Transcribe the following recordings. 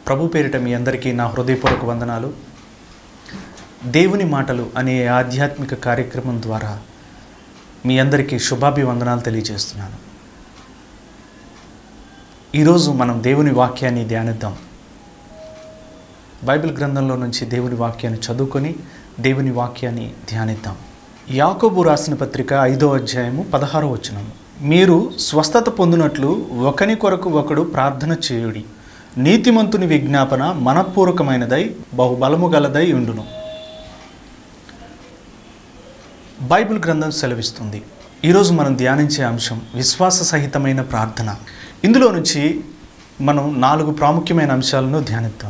ప్రభు పేరిట మీ అందరికీ నా హృదయపూర్వక వందనాలు దేవుని మాటలు అనే ఆధ్యాత్మిక కార్యక్రమం ద్వారా మీ అందరికీ శుభాభివందనాలు తెలియజేస్తున్నాను ఈరోజు మనం దేవుని వాక్యాన్ని ధ్యానిద్దాం బైబిల్ గ్రంథంలో నుంచి దేవుని వాక్యాన్ని చదువుకొని దేవుని వాక్యాన్ని ధ్యానిద్దాం యాకోబు రాసిన పత్రిక ఐదో అధ్యాయము పదహారో వచనము మీరు స్వస్థత పొందినట్లు ఒకని కొరకు ఒకడు ప్రార్థన చేయుడి నీతిమంతుని విజ్ఞాపన మనపూర్వకమైనదై బహుబలము గలదై ఉండును బైబిల్ గ్రంథం సెలవిస్తుంది ఈరోజు మనం ధ్యానించే అంశం విశ్వాస సహితమైన ప్రార్థన ఇందులో నుంచి మనం నాలుగు ప్రాముఖ్యమైన అంశాలను ధ్యానిద్దాం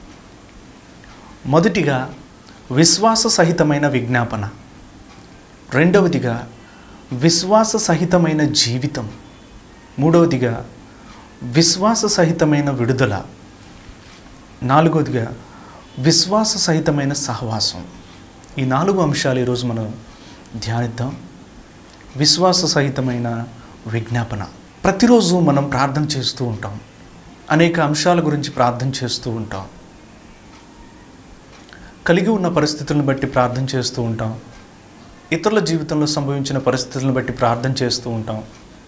మొదటిగా విశ్వాస సహితమైన విజ్ఞాపన రెండవదిగా విశ్వాస సహితమైన జీవితం మూడవదిగా విశ్వాస సహితమైన విడుదల నాలుగవదిగా విశ్వాస సహితమైన సహవాసం ఈ నాలుగు అంశాలు ఈరోజు మనం ధ్యానిద్దాం విశ్వాస సహితమైన విజ్ఞాపన ప్రతిరోజు మనం ప్రార్థన చేస్తూ ఉంటాం అనేక అంశాల గురించి ప్రార్థన చేస్తూ ఉంటాం కలిగి ఉన్న పరిస్థితులను బట్టి ప్రార్థన చేస్తూ ఉంటాం ఇతరుల జీవితంలో సంభవించిన పరిస్థితులను బట్టి ప్రార్థన చేస్తూ ఉంటాం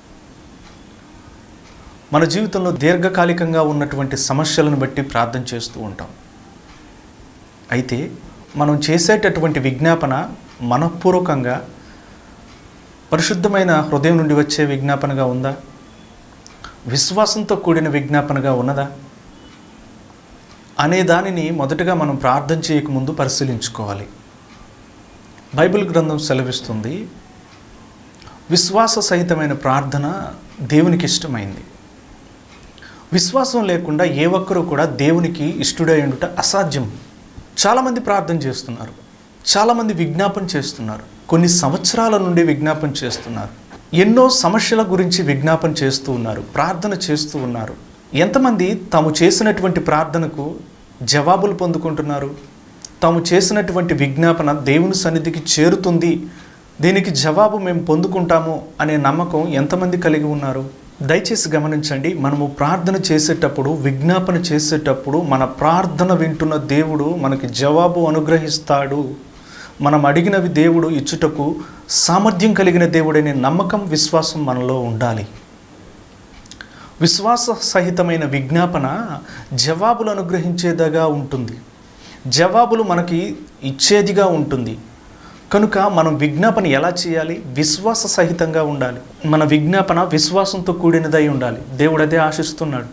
మన జీవితంలో దీర్ఘకాలికంగా ఉన్నటువంటి సమస్యలను బట్టి ప్రార్థన చేస్తూ ఉంటాం అయితే మనం చేసేటటువంటి విజ్ఞాపన మనఃపూర్వకంగా పరిశుద్ధమైన హృదయం నుండి వచ్చే విజ్ఞాపనగా ఉందా విశ్వాసంతో కూడిన విజ్ఞాపనగా ఉన్నదా అనే దానిని మొదటగా మనం ప్రార్థన చేయకముందు పరిశీలించుకోవాలి బైబిల్ గ్రంథం సెలవిస్తుంది విశ్వాస సహితమైన ప్రార్థన దేవునికి ఇష్టమైంది విశ్వాసం లేకుండా ఏ ఒక్కరూ కూడా దేవునికి ఇష్టడై ఉండుట అసాధ్యం చాలామంది ప్రార్థన చేస్తున్నారు చాలామంది విజ్ఞాపన చేస్తున్నారు కొన్ని సంవత్సరాల నుండి విజ్ఞాపన చేస్తున్నారు ఎన్నో సమస్యల గురించి విజ్ఞాపన చేస్తూ ఉన్నారు ప్రార్థన చేస్తూ ఉన్నారు ఎంతమంది తాము చేసినటువంటి ప్రార్థనకు జవాబులు పొందుకుంటున్నారు తాము చేసినటువంటి విజ్ఞాపన దేవుని సన్నిధికి చేరుతుంది దీనికి జవాబు మేము పొందుకుంటాము అనే నమ్మకం ఎంతమంది కలిగి ఉన్నారు దయచేసి గమనించండి మనము ప్రార్థన చేసేటప్పుడు విజ్ఞాపన చేసేటప్పుడు మన ప్రార్థన వింటున్న దేవుడు మనకి జవాబు అనుగ్రహిస్తాడు మనం అడిగినవి దేవుడు ఇచ్చుటకు సామర్థ్యం కలిగిన దేవుడనే నమ్మకం విశ్వాసం మనలో ఉండాలి విశ్వాస సహితమైన విజ్ఞాపన జవాబులు అనుగ్రహించేదిగా ఉంటుంది జవాబులు మనకి ఇచ్చేదిగా ఉంటుంది కనుక మనం విజ్ఞాపన ఎలా చేయాలి విశ్వాస సహితంగా ఉండాలి మన విజ్ఞాపన విశ్వాసంతో కూడినదై ఉండాలి దేవుడు అదే ఆశిస్తున్నాడు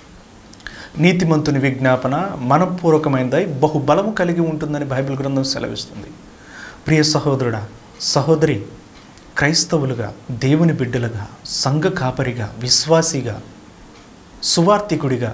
నీతిమంతుని విజ్ఞాపన మనపూర్వకమైనదై బహుబలము కలిగి ఉంటుందని బైబిల్ గ్రంథం సెలవిస్తుంది ప్రియ సహోదరుడా సహోదరి క్రైస్తవులుగా దేవుని బిడ్డలుగా సంఘ కాపరిగా విశ్వాసిగా సువార్థికుడిగా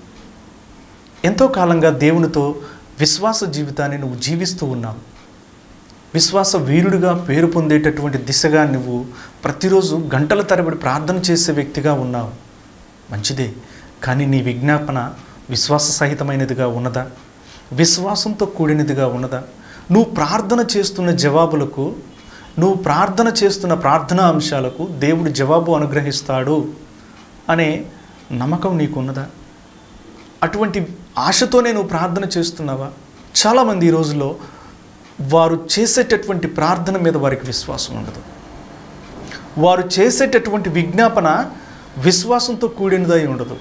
ఎంతో కాలంగా దేవునితో విశ్వాస జీవితాన్ని నువ్వు జీవిస్తూ ఉన్నావు విశ్వాస వీరుడిగా పేరు పొందేటటువంటి దిశగా నువ్వు ప్రతిరోజు గంటల తరబడి ప్రార్థన చేసే వ్యక్తిగా ఉన్నావు మంచిదే కానీ నీ విజ్ఞాపన విశ్వాస సహితమైనదిగా ఉన్నదా విశ్వాసంతో కూడినదిగా ఉన్నదా నువ్వు ప్రార్థన చేస్తున్న జవాబులకు నువ్వు ప్రార్థన చేస్తున్న ప్రార్థనా అంశాలకు దేవుడు జవాబు అనుగ్రహిస్తాడు అనే నమ్మకం నీకున్నదా అటువంటి ఆశతోనే నువ్వు ప్రార్థన చేస్తున్నావా చాలామంది ఈ రోజుల్లో వారు చేసేటటువంటి ప్రార్థన మీద వారికి విశ్వాసం ఉండదు వారు చేసేటటువంటి విజ్ఞాపన విశ్వాసంతో కూడినదై ఉండదు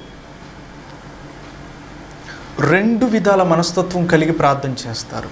రెండు విధాల మనస్తత్వం కలిగి ప్రార్థన చేస్తారు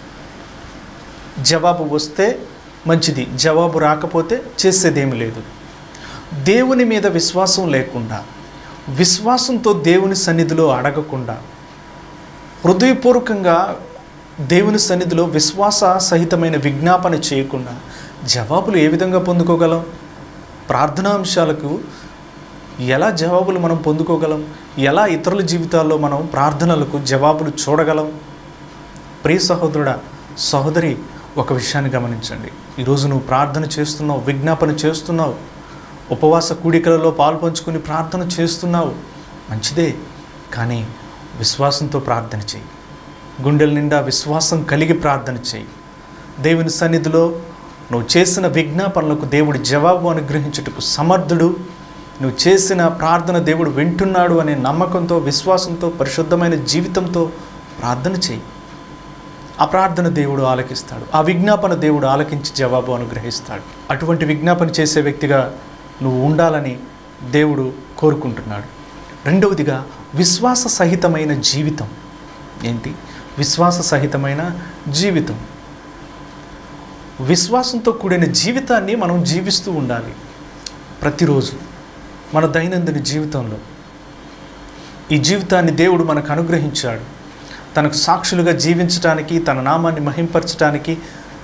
జవాబు వస్తే మంచిది జవాబు రాకపోతే చేసేదేమి లేదు దేవుని మీద విశ్వాసం లేకుండా విశ్వాసంతో దేవుని సన్నిధిలో అడగకుండా హృదయపూర్వకంగా దేవుని సన్నిధిలో విశ్వాస సహితమైన విజ్ఞాపన చేయకుండా జవాబులు ఏ విధంగా పొందుకోగలం ప్రార్థనా అంశాలకు ఎలా జవాబులు మనం పొందుకోగలం ఎలా ఇతరుల జీవితాల్లో మనం ప్రార్థనలకు జవాబులు చూడగలం ప్రియ సహోదరుడా సహోదరి ఒక విషయాన్ని గమనించండి ఈరోజు నువ్వు ప్రార్థన చేస్తున్నావు విజ్ఞాపన చేస్తున్నావు ఉపవాస కూడికలలో పాల్పంచుకుని ప్రార్థన చేస్తున్నావు మంచిదే కానీ విశ్వాసంతో ప్రార్థన చేయి గుండెల నిండా విశ్వాసం కలిగి ప్రార్థన చేయి దేవుని సన్నిధిలో నువ్వు చేసిన విజ్ఞాపనలకు దేవుడి జవాబు అనుగ్రహించుటకు సమర్థుడు నువ్వు చేసిన ప్రార్థన దేవుడు వింటున్నాడు అనే నమ్మకంతో విశ్వాసంతో పరిశుద్ధమైన జీవితంతో ప్రార్థన చేయి ఆ ప్రార్థన దేవుడు ఆలకిస్తాడు ఆ విజ్ఞాపన దేవుడు ఆలకించి జవాబు అనుగ్రహిస్తాడు అటువంటి విజ్ఞాపన చేసే వ్యక్తిగా నువ్వు ఉండాలని దేవుడు కోరుకుంటున్నాడు రెండవదిగా విశ్వాస సహితమైన జీవితం ఏంటి విశ్వాస సహితమైన జీవితం విశ్వాసంతో కూడిన జీవితాన్ని మనం జీవిస్తూ ఉండాలి ప్రతిరోజు మన దైనందిన జీవితంలో ఈ జీవితాన్ని దేవుడు మనకు అనుగ్రహించాడు తనకు సాక్షులుగా జీవించటానికి తన నామాన్ని మహింపరచటానికి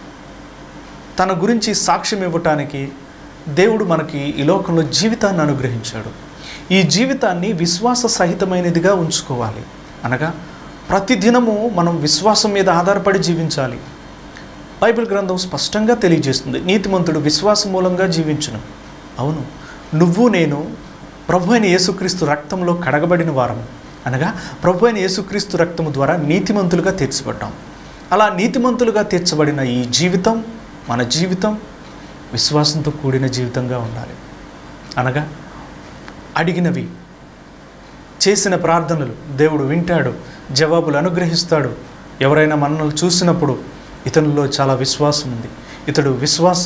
తన గురించి సాక్ష్యం ఇవ్వటానికి దేవుడు మనకి ఈ లోకంలో జీవితాన్ని అనుగ్రహించాడు ఈ జీవితాన్ని విశ్వాస సహితమైనదిగా ఉంచుకోవాలి అనగా ప్రతిదినము మనం విశ్వాసం మీద ఆధారపడి జీవించాలి బైబిల్ గ్రంథం స్పష్టంగా తెలియజేస్తుంది నీతిమంతుడు విశ్వాసం మూలంగా జీవించును అవును నువ్వు నేను ప్రభు అయిన యేసుక్రీస్తు రక్తంలో కడగబడిన వారము అనగా ప్రభు అయిన యేసుక్రీస్తు రక్తము ద్వారా నీతిమంతులుగా తీర్చబడ్డాం అలా నీతిమంతులుగా తీర్చబడిన ఈ జీవితం మన జీవితం విశ్వాసంతో కూడిన జీవితంగా ఉండాలి అనగా అడిగినవి చేసిన ప్రార్థనలు దేవుడు వింటాడు జవాబులు అనుగ్రహిస్తాడు ఎవరైనా మనల్ని చూసినప్పుడు ఇతనిలో చాలా విశ్వాసం ఉంది ఇతడు విశ్వాస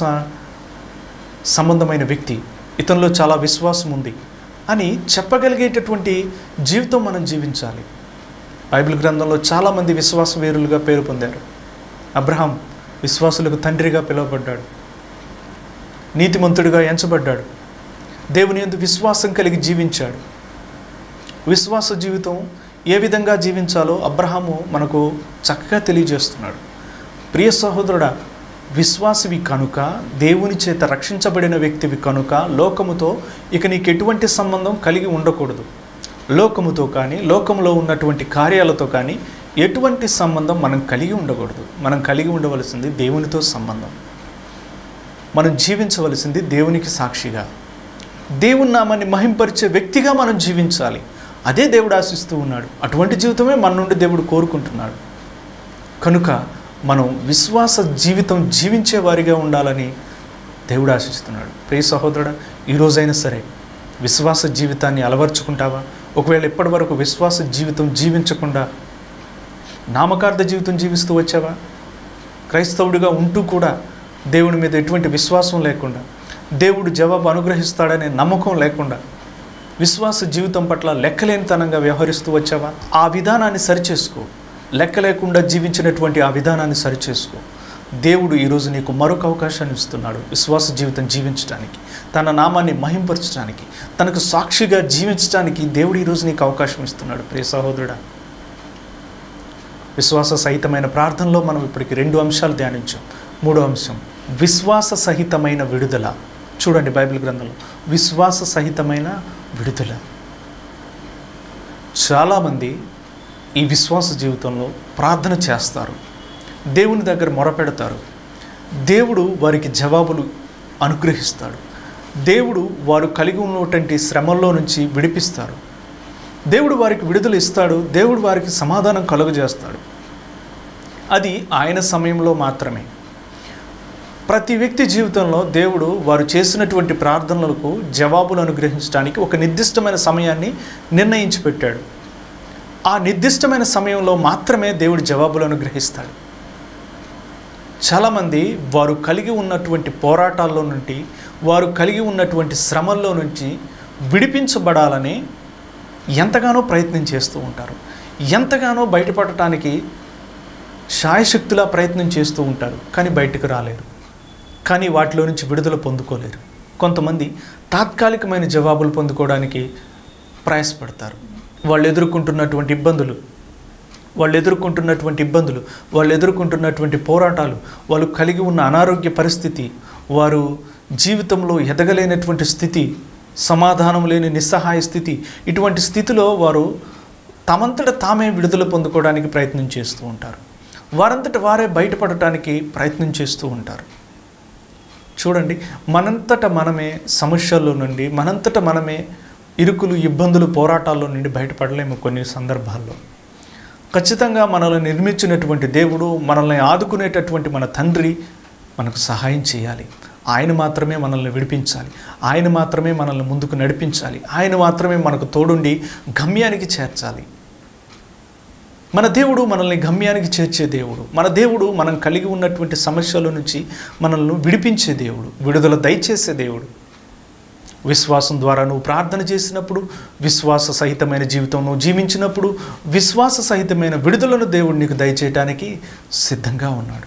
సంబంధమైన వ్యక్తి ఇతనిలో చాలా విశ్వాసం ఉంది అని చెప్పగలిగేటటువంటి జీవితం మనం జీవించాలి బైబిల్ గ్రంథంలో చాలామంది విశ్వాస వీరులుగా పేరు పొందారు అబ్రహాం విశ్వాసులకు తండ్రిగా పిలువబడ్డాడు నీతిమంతుడిగా ఎంచబడ్డాడు దేవుని యందు విశ్వాసం కలిగి జీవించాడు విశ్వాస జీవితం ఏ విధంగా జీవించాలో అబ్రహాము మనకు చక్కగా తెలియజేస్తున్నాడు ప్రియ సహోదరుడా విశ్వాసివి కనుక దేవుని చేత రక్షించబడిన వ్యక్తివి కనుక లోకముతో ఇక నీకు ఎటువంటి సంబంధం కలిగి ఉండకూడదు లోకముతో కానీ లోకంలో ఉన్నటువంటి కార్యాలతో కానీ ఎటువంటి సంబంధం మనం కలిగి ఉండకూడదు మనం కలిగి ఉండవలసింది దేవునితో సంబంధం మనం జీవించవలసింది దేవునికి సాక్షిగా దేవుని నామాన్ని మహింపరిచే వ్యక్తిగా మనం జీవించాలి అదే దేవుడు ఆశిస్తూ ఉన్నాడు అటువంటి జీవితమే మన నుండి దేవుడు కోరుకుంటున్నాడు కనుక మనం విశ్వాస జీవితం జీవించే వారిగా ఉండాలని దేవుడు ఆశిస్తున్నాడు ప్రియ సహోదరుడా ఈ రోజైనా సరే విశ్వాస జీవితాన్ని అలవర్చుకుంటావా ఒకవేళ ఇప్పటి వరకు విశ్వాస జీవితం జీవించకుండా నామకార్థ జీవితం జీవిస్తూ వచ్చావా క్రైస్తవుడిగా ఉంటూ కూడా దేవుని మీద ఎటువంటి విశ్వాసం లేకుండా దేవుడు జవాబు అనుగ్రహిస్తాడనే నమ్మకం లేకుండా విశ్వాస జీవితం పట్ల లెక్కలేనితనంగా వ్యవహరిస్తూ వచ్చావా ఆ విధానాన్ని సరిచేసుకో లెక్క లేకుండా జీవించినటువంటి ఆ విధానాన్ని సరిచేసుకో దేవుడు ఈరోజు నీకు మరొక అవకాశాన్ని ఇస్తున్నాడు విశ్వాస జీవితం జీవించడానికి తన నామాన్ని మహింపరచడానికి తనకు సాక్షిగా జీవించడానికి దేవుడు ఈరోజు నీకు అవకాశం ఇస్తున్నాడు ప్రియ సహోదరుడా విశ్వాస సహితమైన ప్రార్థనలో మనం ఇప్పటికి రెండు అంశాలు ధ్యానించాం మూడో అంశం విశ్వాస సహితమైన విడుదల చూడండి బైబిల్ గ్రంథంలో విశ్వాస సహితమైన విడుదల చాలామంది ఈ విశ్వాస జీవితంలో ప్రార్థన చేస్తారు దేవుని దగ్గర మొరపెడతారు దేవుడు వారికి జవాబులు అనుగ్రహిస్తాడు దేవుడు వారు కలిగి ఉన్నటువంటి శ్రమల్లో నుంచి విడిపిస్తారు దేవుడు వారికి విడుదల ఇస్తాడు దేవుడు వారికి సమాధానం కలుగజేస్తాడు అది ఆయన సమయంలో మాత్రమే ప్రతి వ్యక్తి జీవితంలో దేవుడు వారు చేసినటువంటి ప్రార్థనలకు జవాబులు అనుగ్రహించడానికి ఒక నిర్దిష్టమైన సమయాన్ని నిర్ణయించి పెట్టాడు ఆ నిర్దిష్టమైన సమయంలో మాత్రమే దేవుడు జవాబులు అనుగ్రహిస్తాడు చాలామంది వారు కలిగి ఉన్నటువంటి పోరాటాల్లో నుండి వారు కలిగి ఉన్నటువంటి శ్రమల్లో నుంచి విడిపించబడాలని ఎంతగానో ప్రయత్నం చేస్తూ ఉంటారు ఎంతగానో బయటపడటానికి శాయశక్తులా ప్రయత్నం చేస్తూ ఉంటారు కానీ బయటకు రాలేరు కానీ వాటిలో నుంచి విడుదల పొందుకోలేరు కొంతమంది తాత్కాలికమైన జవాబులు పొందుకోవడానికి ప్రయాసపడతారు వాళ్ళు ఎదుర్కొంటున్నటువంటి ఇబ్బందులు వాళ్ళు ఎదుర్కొంటున్నటువంటి ఇబ్బందులు వాళ్ళు ఎదుర్కొంటున్నటువంటి పోరాటాలు వాళ్ళు కలిగి ఉన్న అనారోగ్య పరిస్థితి వారు జీవితంలో ఎదగలేనటువంటి స్థితి సమాధానం లేని నిస్సహాయ స్థితి ఇటువంటి స్థితిలో వారు తమంతట తామే విడుదల పొందుకోవడానికి ప్రయత్నం చేస్తూ ఉంటారు వారంతట వారే బయటపడటానికి ప్రయత్నం చేస్తూ ఉంటారు చూడండి మనంతట మనమే సమస్యల్లో నుండి మనంతట మనమే ఇరుకులు ఇబ్బందులు పోరాటాల్లో నుండి బయటపడలేము కొన్ని సందర్భాల్లో ఖచ్చితంగా మనల్ని నిర్మించినటువంటి దేవుడు మనల్ని ఆదుకునేటటువంటి మన తండ్రి మనకు సహాయం చేయాలి ఆయన మాత్రమే మనల్ని విడిపించాలి ఆయన మాత్రమే మనల్ని ముందుకు నడిపించాలి ఆయన మాత్రమే మనకు తోడుండి గమ్యానికి చేర్చాలి మన దేవుడు మనల్ని గమ్యానికి చేర్చే దేవుడు మన దేవుడు మనం కలిగి ఉన్నటువంటి సమస్యల నుంచి మనల్ని విడిపించే దేవుడు విడుదల దయచేసే దేవుడు విశ్వాసం ద్వారా నువ్వు ప్రార్థన చేసినప్పుడు విశ్వాస సహితమైన జీవితం నువ్వు జీవించినప్పుడు విశ్వాస సహితమైన విడుదలను దేవుడు నీకు దయచేయటానికి సిద్ధంగా ఉన్నాడు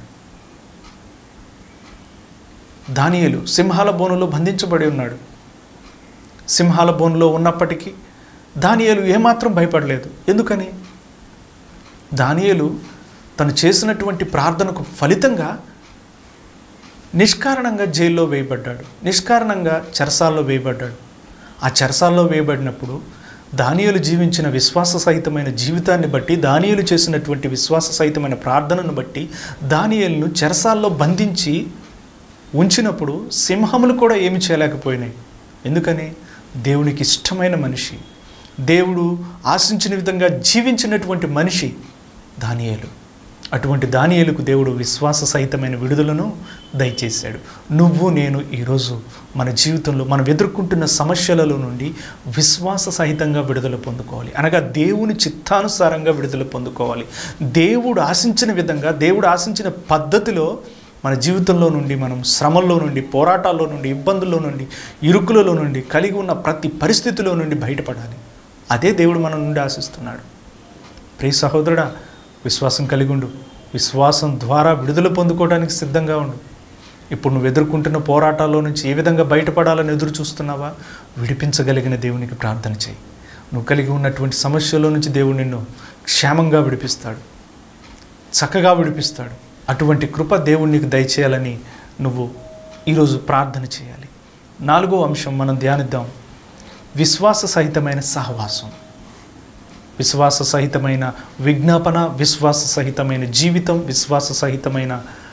దానియేలు సింహాల బోనులో బంధించబడి ఉన్నాడు సింహాల బోనులో ఉన్నప్పటికీ దానియేలు ఏమాత్రం భయపడలేదు ఎందుకని దానియేలు తను చేసినటువంటి ప్రార్థనకు ఫలితంగా నిష్కారణంగా జైల్లో వేయబడ్డాడు నిష్కారణంగా చెరసాల్లో వేయబడ్డాడు ఆ చెరసాల్లో వేయబడినప్పుడు దానియులు జీవించిన విశ్వాస సహితమైన జీవితాన్ని బట్టి దానియులు చేసినటువంటి విశ్వాస సహితమైన ప్రార్థనను బట్టి దానియలను చెరసాల్లో బంధించి ఉంచినప్పుడు సింహములు కూడా ఏమి చేయలేకపోయినాయి ఎందుకని దేవునికి ఇష్టమైన మనిషి దేవుడు ఆశించిన విధంగా జీవించినటువంటి మనిషి దానియేలు అటువంటి దానియేలుకు దేవుడు విశ్వాస సహితమైన విడుదలను దయచేశాడు నువ్వు నేను ఈరోజు మన జీవితంలో మనం ఎదుర్కొంటున్న సమస్యలలో నుండి విశ్వాస సహితంగా విడుదల పొందుకోవాలి అనగా దేవుని చిత్తానుసారంగా విడుదల పొందుకోవాలి దేవుడు ఆశించిన విధంగా దేవుడు ఆశించిన పద్ధతిలో మన జీవితంలో నుండి మనం శ్రమల్లో నుండి పోరాటాల్లో నుండి ఇబ్బందుల్లో నుండి ఇరుకులలో నుండి కలిగి ఉన్న ప్రతి పరిస్థితిలో నుండి బయటపడాలి అదే దేవుడు మన నుండి ఆశిస్తున్నాడు ప్రియ సహోదరుడా విశ్వాసం కలిగి ఉండు విశ్వాసం ద్వారా విడుదల పొందుకోవడానికి సిద్ధంగా ఉండు ఇప్పుడు నువ్వు ఎదుర్కొంటున్న పోరాటాల్లో నుంచి ఏ విధంగా బయటపడాలని ఎదురు చూస్తున్నావా విడిపించగలిగిన దేవునికి ప్రార్థన చేయి నువ్వు కలిగి ఉన్నటువంటి సమస్యలో నుంచి దేవుడు నిన్ను క్షేమంగా విడిపిస్తాడు చక్కగా విడిపిస్తాడు అటువంటి కృప దేవుడు నీకు దయచేయాలని నువ్వు ఈరోజు ప్రార్థన చేయాలి నాలుగో అంశం మనం ధ్యానిద్దాం విశ్వాస సహితమైన సహవాసం విశ్వాస సహితమైన విజ్ఞాపన విశ్వాస సహితమైన జీవితం విశ్వాస సహితమైన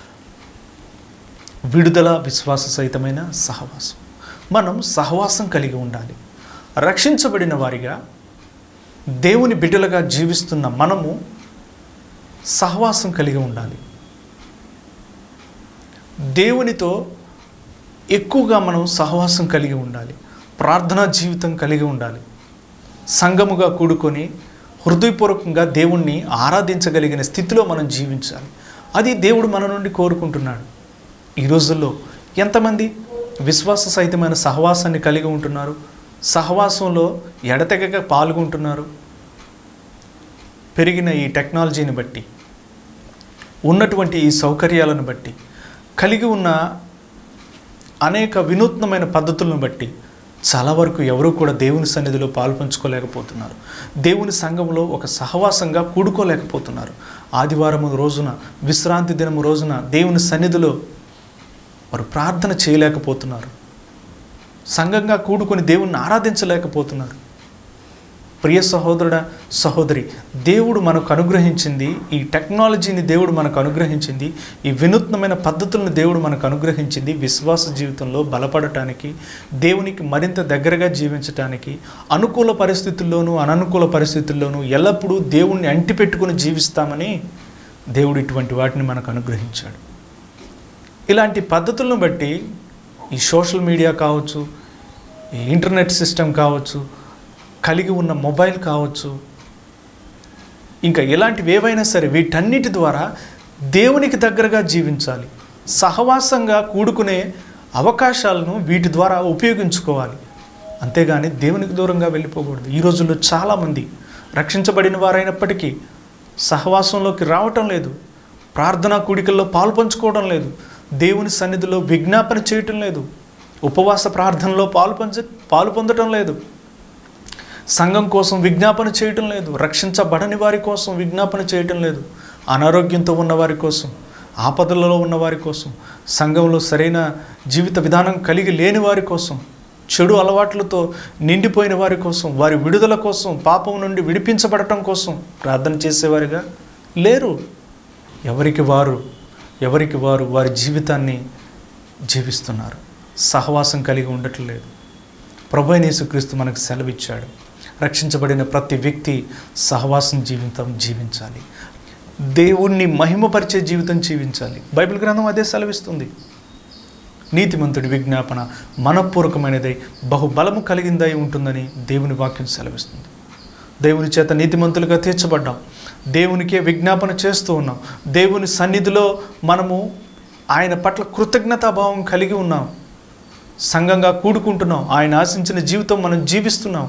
విడుదల విశ్వాస సహితమైన సహవాసం మనం సహవాసం కలిగి ఉండాలి రక్షించబడిన వారిగా దేవుని బిడ్డలుగా జీవిస్తున్న మనము సహవాసం కలిగి ఉండాలి దేవునితో ఎక్కువగా మనం సహవాసం కలిగి ఉండాలి ప్రార్థనా జీవితం కలిగి ఉండాలి సంఘముగా కూడుకొని హృదయపూర్వకంగా దేవుణ్ణి ఆరాధించగలిగిన స్థితిలో మనం జీవించాలి అది దేవుడు మన నుండి కోరుకుంటున్నాడు ఈ రోజుల్లో ఎంతమంది విశ్వాస సహితమైన సహవాసాన్ని కలిగి ఉంటున్నారు సహవాసంలో ఎడతెగక పాల్గొంటున్నారు పెరిగిన ఈ టెక్నాలజీని బట్టి ఉన్నటువంటి ఈ సౌకర్యాలను బట్టి కలిగి ఉన్న అనేక వినూత్నమైన పద్ధతులను బట్టి చాలా వరకు ఎవరూ కూడా దేవుని సన్నిధిలో పాల్పంచుకోలేకపోతున్నారు దేవుని సంఘంలో ఒక సహవాసంగా కూడుకోలేకపోతున్నారు ఆదివారం రోజున విశ్రాంతి దినము రోజున దేవుని సన్నిధిలో వారు ప్రార్థన చేయలేకపోతున్నారు సంఘంగా కూడుకొని దేవుణ్ణి ఆరాధించలేకపోతున్నారు ప్రియ సహోదరుడ సహోదరి దేవుడు మనకు అనుగ్రహించింది ఈ టెక్నాలజీని దేవుడు మనకు అనుగ్రహించింది ఈ వినూత్నమైన పద్ధతులను దేవుడు మనకు అనుగ్రహించింది విశ్వాస జీవితంలో బలపడటానికి దేవునికి మరింత దగ్గరగా జీవించటానికి అనుకూల పరిస్థితుల్లోనూ అననుకూల పరిస్థితుల్లోనూ ఎల్లప్పుడూ దేవుణ్ణి అంటిపెట్టుకుని జీవిస్తామని దేవుడు ఇటువంటి వాటిని మనకు అనుగ్రహించాడు ఇలాంటి పద్ధతులను బట్టి ఈ సోషల్ మీడియా కావచ్చు ఈ ఇంటర్నెట్ సిస్టమ్ కావచ్చు కలిగి ఉన్న మొబైల్ కావచ్చు ఇంకా ఇలాంటివి ఏవైనా సరే వీటన్నిటి ద్వారా దేవునికి దగ్గరగా జీవించాలి సహవాసంగా కూడుకునే అవకాశాలను వీటి ద్వారా ఉపయోగించుకోవాలి అంతేగాని దేవునికి దూరంగా వెళ్ళిపోకూడదు ఈ రోజుల్లో చాలామంది రక్షించబడిన వారైనప్పటికీ సహవాసంలోకి రావటం లేదు ప్రార్థనా కూడికల్లో పాల్పంచుకోవడం లేదు దేవుని సన్నిధిలో విజ్ఞాపన చేయటం లేదు ఉపవాస ప్రార్థనలో పాలు పంచ పాలు పొందటం లేదు సంఘం కోసం విజ్ఞాపన చేయటం లేదు రక్షించబడని వారి కోసం విజ్ఞాపన చేయటం లేదు అనారోగ్యంతో ఉన్న వారి కోసం ఆపదలలో ఉన్న వారి కోసం సంఘంలో సరైన జీవిత విధానం కలిగి లేని వారి కోసం చెడు అలవాట్లతో నిండిపోయిన వారి కోసం వారి విడుదల కోసం పాపం నుండి విడిపించబడటం కోసం ప్రార్థన చేసేవారిగా లేరు ఎవరికి వారు ఎవరికి వారు వారి జీవితాన్ని జీవిస్తున్నారు సహవాసం కలిగి ఉండట్లేదు ప్రభు యేసుక్రీస్తు మనకు సెలవిచ్చాడు రక్షించబడిన ప్రతి వ్యక్తి సహవాసం జీవితం జీవించాలి దేవుణ్ణి మహిమపరిచే జీవితం జీవించాలి బైబిల్ గ్రంథం అదే సెలవిస్తుంది నీతిమంతుడి విజ్ఞాపన మనపూర్వకమైనదై బహుబలము కలిగిందై ఉంటుందని దేవుని వాక్యం సెలవిస్తుంది దేవుని చేత నీతిమంతులుగా తీర్చబడ్డాం దేవునికే విజ్ఞాపన చేస్తూ ఉన్నాం దేవుని సన్నిధిలో మనము ఆయన పట్ల కృతజ్ఞతాభావం కలిగి ఉన్నాం సంఘంగా కూడుకుంటున్నాం ఆయన ఆశించిన జీవితం మనం జీవిస్తున్నాం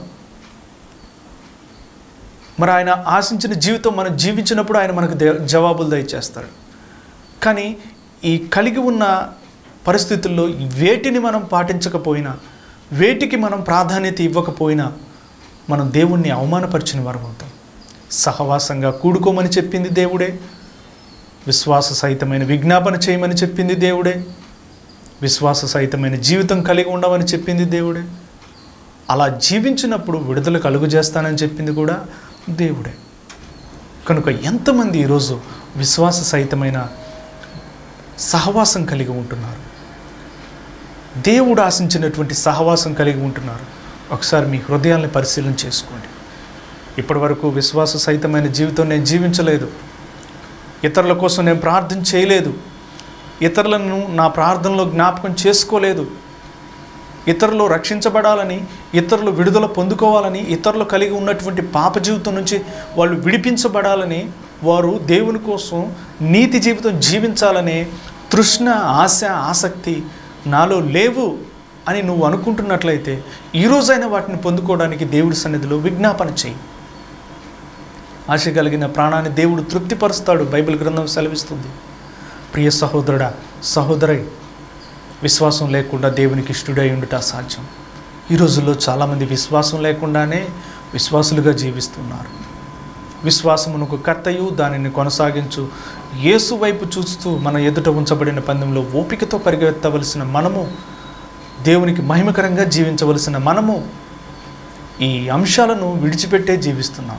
మరి ఆయన ఆశించిన జీవితం మనం జీవించినప్పుడు ఆయన మనకు దే జవాబులు దయచేస్తాడు కానీ ఈ కలిగి ఉన్న పరిస్థితుల్లో వేటిని మనం పాటించకపోయినా వేటికి మనం ప్రాధాన్యత ఇవ్వకపోయినా మనం దేవుణ్ణి అవమానపరిచిన వారం అవుతాం సహవాసంగా కూడుకోమని చెప్పింది దేవుడే విశ్వాస సహితమైన విజ్ఞాపన చేయమని చెప్పింది దేవుడే విశ్వాస సహితమైన జీవితం కలిగి ఉండమని చెప్పింది దేవుడే అలా జీవించినప్పుడు విడుదల కలుగు చేస్తానని చెప్పింది కూడా దేవుడే కనుక ఎంతమంది ఈరోజు విశ్వాస సహితమైన సహవాసం కలిగి ఉంటున్నారు దేవుడు ఆశించినటువంటి సహవాసం కలిగి ఉంటున్నారు ఒకసారి మీ హృదయాల్ని పరిశీలన చేసుకోండి ఇప్పటి వరకు విశ్వాస సహితమైన జీవితం నేను జీవించలేదు ఇతరుల కోసం నేను ప్రార్థన చేయలేదు ఇతరులను నా ప్రార్థనలో జ్ఞాపకం చేసుకోలేదు ఇతరులు రక్షించబడాలని ఇతరులు విడుదల పొందుకోవాలని ఇతరులు కలిగి ఉన్నటువంటి పాప జీవితం నుంచి వాళ్ళు విడిపించబడాలని వారు దేవుని కోసం నీతి జీవితం జీవించాలనే తృష్ణ ఆశ ఆసక్తి నాలో లేవు అని నువ్వు అనుకుంటున్నట్లయితే ఈరోజైనా వాటిని పొందుకోవడానికి దేవుడి సన్నిధిలో విజ్ఞాపన చేయి ఆశ కలిగిన ప్రాణాన్ని దేవుడు తృప్తిపరుస్తాడు బైబిల్ గ్రంథం సెలవిస్తుంది ప్రియ సహోదరుడా సహోదరై విశ్వాసం లేకుండా దేవునికి ఇష్టడై ఉండుట అసాధ్యం ఈ రోజుల్లో చాలామంది విశ్వాసం లేకుండానే విశ్వాసులుగా జీవిస్తున్నారు విశ్వాసమునకు కర్తయు దానిని కొనసాగించు యేసు వైపు చూస్తూ మన ఎదుట ఉంచబడిన పందెంలో ఓపికతో పరిగెత్తవలసిన మనము దేవునికి మహిమకరంగా జీవించవలసిన మనము ఈ అంశాలను విడిచిపెట్టే జీవిస్తున్నాం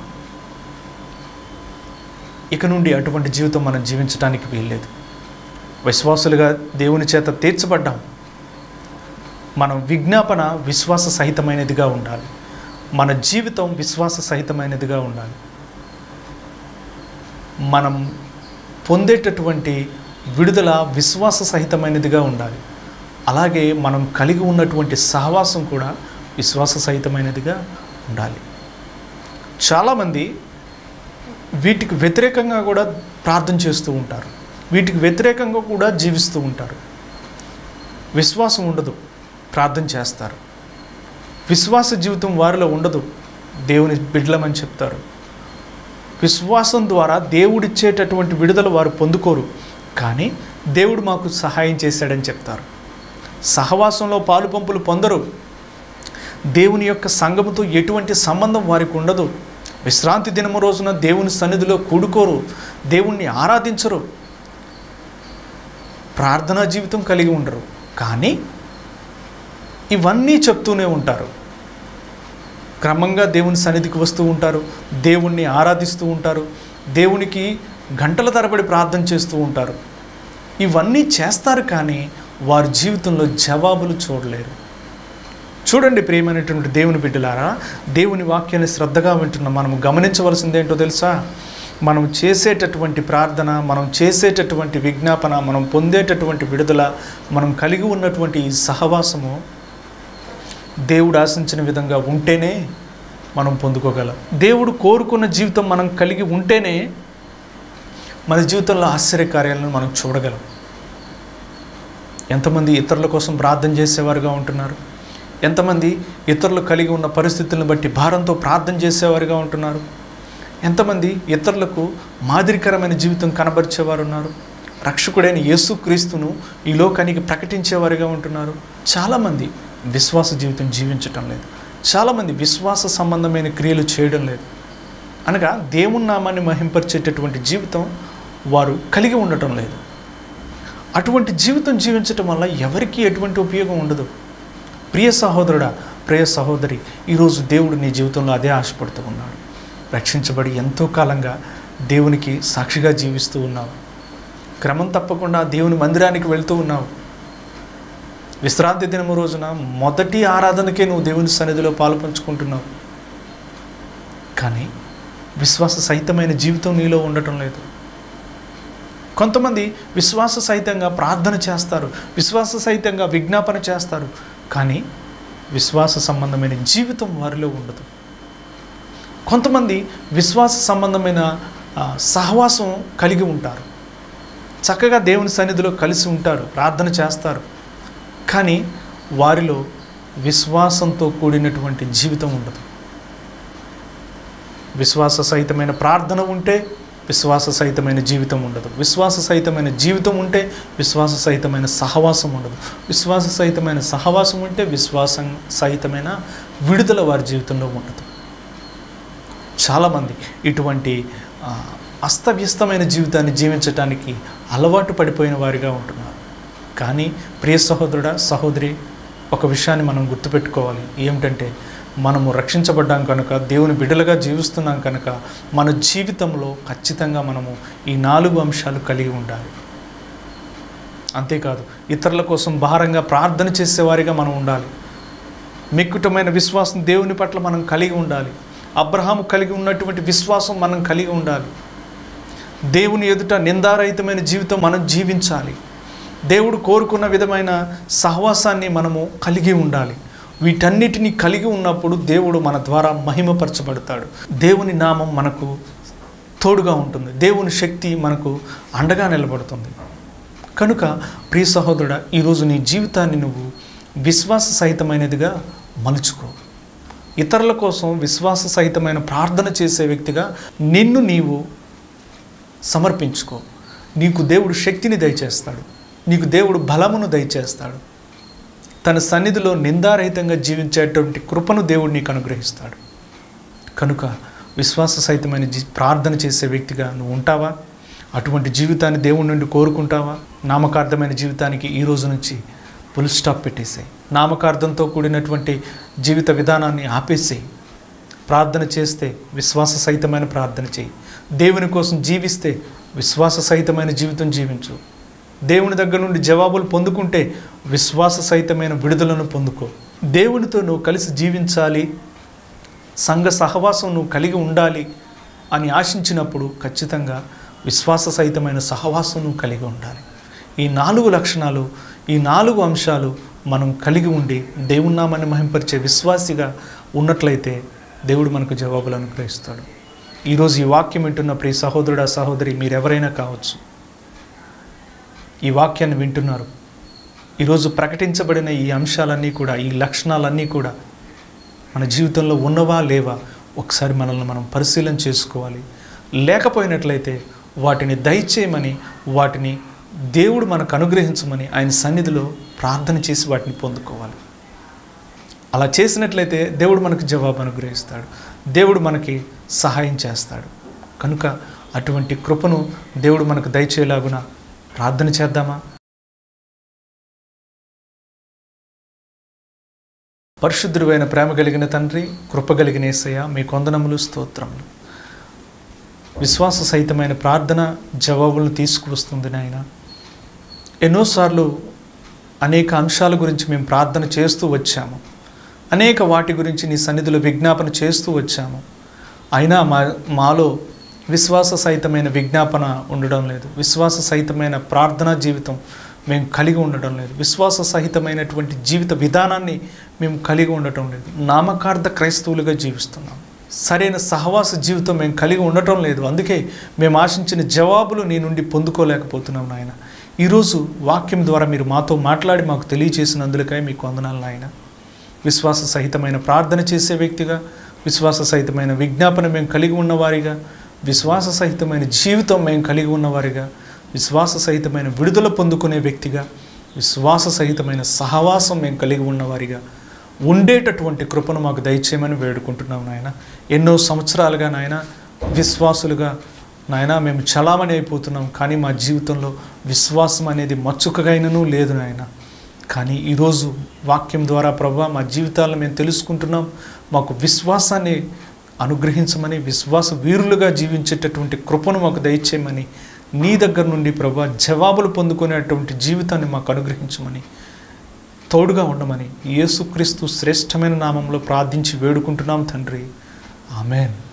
ఇక నుండి అటువంటి జీవితం మనం జీవించడానికి వీల్లేదు విశ్వాసులుగా దేవుని చేత తీర్చబడ్డాం మనం విజ్ఞాపన విశ్వాస సహితమైనదిగా ఉండాలి మన జీవితం విశ్వాస సహితమైనదిగా ఉండాలి మనం పొందేటటువంటి విడుదల విశ్వాస సహితమైనదిగా ఉండాలి అలాగే మనం కలిగి ఉన్నటువంటి సహవాసం కూడా విశ్వాస సహితమైనదిగా ఉండాలి చాలామంది వీటికి వ్యతిరేకంగా కూడా ప్రార్థన చేస్తూ ఉంటారు వీటికి వ్యతిరేకంగా కూడా జీవిస్తూ ఉంటారు విశ్వాసం ఉండదు ప్రార్థన చేస్తారు విశ్వాస జీవితం వారిలో ఉండదు దేవుని బిడ్డలమని చెప్తారు విశ్వాసం ద్వారా దేవుడిచ్చేటటువంటి విడుదల వారు పొందుకోరు కానీ దేవుడు మాకు సహాయం చేశాడని చెప్తారు సహవాసంలో పాలు పంపులు పొందరు దేవుని యొక్క సంఘముతో ఎటువంటి సంబంధం వారికి ఉండదు విశ్రాంతి దినము రోజున దేవుని సన్నిధిలో కూడుకోరు దేవుణ్ణి ఆరాధించరు ప్రార్థనా జీవితం కలిగి ఉండరు కానీ ఇవన్నీ చెప్తూనే ఉంటారు క్రమంగా దేవుని సన్నిధికి వస్తూ ఉంటారు దేవుణ్ణి ఆరాధిస్తూ ఉంటారు దేవునికి గంటల తరబడి ప్రార్థన చేస్తూ ఉంటారు ఇవన్నీ చేస్తారు కానీ వారి జీవితంలో జవాబులు చూడలేరు చూడండి ప్రియమైనటువంటి దేవుని బిడ్డలారా దేవుని వాక్యాన్ని శ్రద్ధగా వింటున్న మనం గమనించవలసింది ఏంటో తెలుసా మనం చేసేటటువంటి ప్రార్థన మనం చేసేటటువంటి విజ్ఞాపన మనం పొందేటటువంటి విడుదల మనం కలిగి ఉన్నటువంటి ఈ సహవాసము దేవుడు ఆశించిన విధంగా ఉంటేనే మనం పొందుకోగలం దేవుడు కోరుకున్న జీవితం మనం కలిగి ఉంటేనే మన జీవితంలో ఆశ్చర్యకార్యాలను మనం చూడగలం ఎంతమంది ఇతరుల కోసం ప్రార్థన చేసేవారుగా ఉంటున్నారు ఎంతమంది ఇతరులు కలిగి ఉన్న పరిస్థితులను బట్టి భారంతో ప్రార్థన చేసేవారుగా ఉంటున్నారు ఎంతమంది ఇతరులకు మాదిరికరమైన జీవితం కనబరిచేవారు ఉన్నారు రక్షకుడైన యేసుక్రీస్తును ఈ లోకానికి ప్రకటించేవారుగా ఉంటున్నారు చాలామంది విశ్వాస జీవితం జీవించటం లేదు చాలామంది విశ్వాస సంబంధమైన క్రియలు చేయడం లేదు అనగా దేవుని నామాన్ని మహింపరిచేటటువంటి జీవితం వారు కలిగి ఉండటం లేదు అటువంటి జీవితం జీవించటం వల్ల ఎవరికీ ఎటువంటి ఉపయోగం ఉండదు ప్రియ సహోదరుడా ప్రియ సహోదరి ఈరోజు దేవుడు నీ జీవితంలో అదే ఆశపడుతూ ఉన్నాడు రక్షించబడి ఎంతో కాలంగా దేవునికి సాక్షిగా జీవిస్తూ ఉన్నావు క్రమం తప్పకుండా దేవుని మందిరానికి వెళ్తూ ఉన్నావు విశ్రాంతి దినము రోజున మొదటి ఆరాధనకే నువ్వు దేవుని సన్నిధిలో పాలు పంచుకుంటున్నావు కానీ విశ్వాస సహితమైన జీవితం నీలో ఉండటం లేదు కొంతమంది విశ్వాస సహితంగా ప్రార్థన చేస్తారు విశ్వాస సహితంగా విజ్ఞాపన చేస్తారు కానీ విశ్వాస సంబంధమైన జీవితం వారిలో ఉండదు కొంతమంది విశ్వాస సంబంధమైన ఆ, సహవాసం కలిగి ఉంటారు చక్కగా దేవుని సన్నిధిలో కలిసి ఉంటారు ప్రార్థన చేస్తారు కానీ వారిలో విశ్వాసంతో కూడినటువంటి జీవితం ఉండదు విశ్వాస సహితమైన ప్రార్థన ఉంటే విశ్వాస సహితమైన జీవితం ఉండదు విశ్వాస సహితమైన జీవితం ఉంటే విశ్వాస సహితమైన సహవాసం ఉండదు విశ్వాస సహితమైన సహవాసం ఉంటే విశ్వాసం సహితమైన విడుదల వారి జీవితంలో ఉండదు చాలామంది ఇటువంటి ఆ, అస్తవ్యస్తమైన జీవితాన్ని జీవించటానికి అలవాటు పడిపోయిన వారిగా ఉంటున్నారు కానీ ప్రియ సహోదరుడా సహోదరి ఒక విషయాన్ని మనం గుర్తుపెట్టుకోవాలి ఏమిటంటే మనము రక్షించబడ్డాం కనుక దేవుని బిడ్డలుగా జీవిస్తున్నాం కనుక మన జీవితంలో ఖచ్చితంగా మనము ఈ నాలుగు అంశాలు కలిగి ఉండాలి అంతేకాదు ఇతరుల కోసం భారంగా ప్రార్థన చేసేవారిగా మనం ఉండాలి మిక్కుటమైన విశ్వాసం దేవుని పట్ల మనం కలిగి ఉండాలి అబ్రహాము కలిగి ఉన్నటువంటి విశ్వాసం మనం కలిగి ఉండాలి దేవుని ఎదుట నిందారహితమైన జీవితం మనం జీవించాలి దేవుడు కోరుకున్న విధమైన సహవాసాన్ని మనము కలిగి ఉండాలి వీటన్నిటిని కలిగి ఉన్నప్పుడు దేవుడు మన ద్వారా మహిమపరచబడతాడు దేవుని నామం మనకు తోడుగా ఉంటుంది దేవుని శక్తి మనకు అండగా నిలబడుతుంది కనుక ప్రియ సహోదరుడా ఈరోజు నీ జీవితాన్ని నువ్వు విశ్వాస సహితమైనదిగా మలుచుకో ఇతరుల కోసం విశ్వాస సహితమైన ప్రార్థన చేసే వ్యక్తిగా నిన్ను నీవు సమర్పించుకో నీకు దేవుడు శక్తిని దయచేస్తాడు నీకు దేవుడు బలమును దయచేస్తాడు తన సన్నిధిలో నిందారహితంగా జీవించేటువంటి కృపను దేవుడు నీకు అనుగ్రహిస్తాడు కనుక విశ్వాస సహితమైన జీ ప్రార్థన చేసే వ్యక్తిగా నువ్వు ఉంటావా అటువంటి జీవితాన్ని దేవుడి నుండి కోరుకుంటావా నామకార్థమైన జీవితానికి ఈ రోజు నుంచి ఫుల్ స్టాప్ పెట్టేసాయి నామకార్థంతో కూడినటువంటి జీవిత విధానాన్ని ఆపేసేయి ప్రార్థన చేస్తే విశ్వాస సహితమైన ప్రార్థన చేయి దేవుని కోసం జీవిస్తే విశ్వాస సహితమైన జీవితం జీవించు దేవుని దగ్గర నుండి జవాబులు పొందుకుంటే విశ్వాస సహితమైన విడుదలను పొందుకో దేవునితో నువ్వు కలిసి జీవించాలి సంఘ సహవాసం నువ్వు కలిగి ఉండాలి అని ఆశించినప్పుడు ఖచ్చితంగా విశ్వాస సహితమైన సహవాసం నువ్వు కలిగి ఉండాలి ఈ నాలుగు లక్షణాలు ఈ నాలుగు అంశాలు మనం కలిగి ఉండి దేవుని నామాన్ని మహింపరిచే విశ్వాసిగా ఉన్నట్లయితే దేవుడు మనకు జవాబులు అనుగ్రహిస్తాడు ఈరోజు ఈ వాక్యం వింటున్న ప్రియ సహోదరుడా సహోదరి మీరెవరైనా కావచ్చు ఈ వాక్యాన్ని వింటున్నారు ఈరోజు ప్రకటించబడిన ఈ అంశాలన్నీ కూడా ఈ లక్షణాలన్నీ కూడా మన జీవితంలో ఉన్నవా లేవా ఒకసారి మనల్ని మనం పరిశీలన చేసుకోవాలి లేకపోయినట్లయితే వాటిని దయచేయమని వాటిని దేవుడు మనకు అనుగ్రహించమని ఆయన సన్నిధిలో ప్రార్థన చేసి వాటిని పొందుకోవాలి అలా చేసినట్లయితే దేవుడు మనకు జవాబు అనుగ్రహిస్తాడు దేవుడు మనకి సహాయం చేస్తాడు కనుక అటువంటి కృపను దేవుడు మనకు దయచేయలాగున ప్రార్థన చేద్దామా పరిశుద్ధుడైన ప్రేమ కలిగిన తండ్రి కృప కలిగిన యేసయ్య మీ కొందనములు స్తోత్రములు విశ్వాస సహితమైన ప్రార్థన జవాబులను తీసుకువస్తుంది నాయన ఎన్నోసార్లు అనేక అంశాల గురించి మేము ప్రార్థన చేస్తూ వచ్చాము అనేక వాటి గురించి నీ సన్నిధిలో విజ్ఞాపన చేస్తూ వచ్చాము అయినా మా మాలో విశ్వాస సహితమైన విజ్ఞాపన ఉండడం లేదు విశ్వాస సహితమైన ప్రార్థనా జీవితం మేము కలిగి ఉండటం లేదు విశ్వాస సహితమైనటువంటి జీవిత విధానాన్ని మేము కలిగి ఉండటం లేదు నామకార్థ క్రైస్తవులుగా జీవిస్తున్నాం సరైన సహవాస జీవితం మేము కలిగి ఉండటం లేదు అందుకే మేము ఆశించిన జవాబులు నీ నుండి పొందుకోలేకపోతున్నాం నాయన ఈరోజు వాక్యం ద్వారా మీరు మాతో మాట్లాడి మాకు తెలియచేసినందులకై మీకు వందనాలు నాయన విశ్వాస సహితమైన ప్రార్థన చేసే వ్యక్తిగా విశ్వాస సహితమైన విజ్ఞాపన మేము కలిగి ఉన్నవారిగా విశ్వాస సహితమైన జీవితం మేము కలిగి ఉన్నవారిగా విశ్వాస సహితమైన విడుదల పొందుకునే వ్యక్తిగా విశ్వాస సహితమైన సహవాసం మేము కలిగి ఉన్నవారిగా ఉండేటటువంటి కృపను మాకు దయచేయమని వేడుకుంటున్నాం నాయన ఎన్నో సంవత్సరాలుగా నాయన విశ్వాసులుగా నాయన మేము చలామణి అయిపోతున్నాం కానీ మా జీవితంలో విశ్వాసం అనేది మచ్చుకగైనను లేదు నాయన కానీ ఈరోజు వాక్యం ద్వారా ప్రభా మా జీవితాలను మేము తెలుసుకుంటున్నాం మాకు విశ్వాసాన్ని అనుగ్రహించమని విశ్వాస వీరులుగా జీవించేటటువంటి కృపను మాకు దయచేయమని నీ దగ్గర నుండి ప్రభా జవాబులు పొందుకునేటువంటి జీవితాన్ని మాకు అనుగ్రహించమని తోడుగా ఉండమని యేసుక్రీస్తు శ్రేష్టమైన నామంలో ప్రార్థించి వేడుకుంటున్నాం తండ్రి ఆమెన్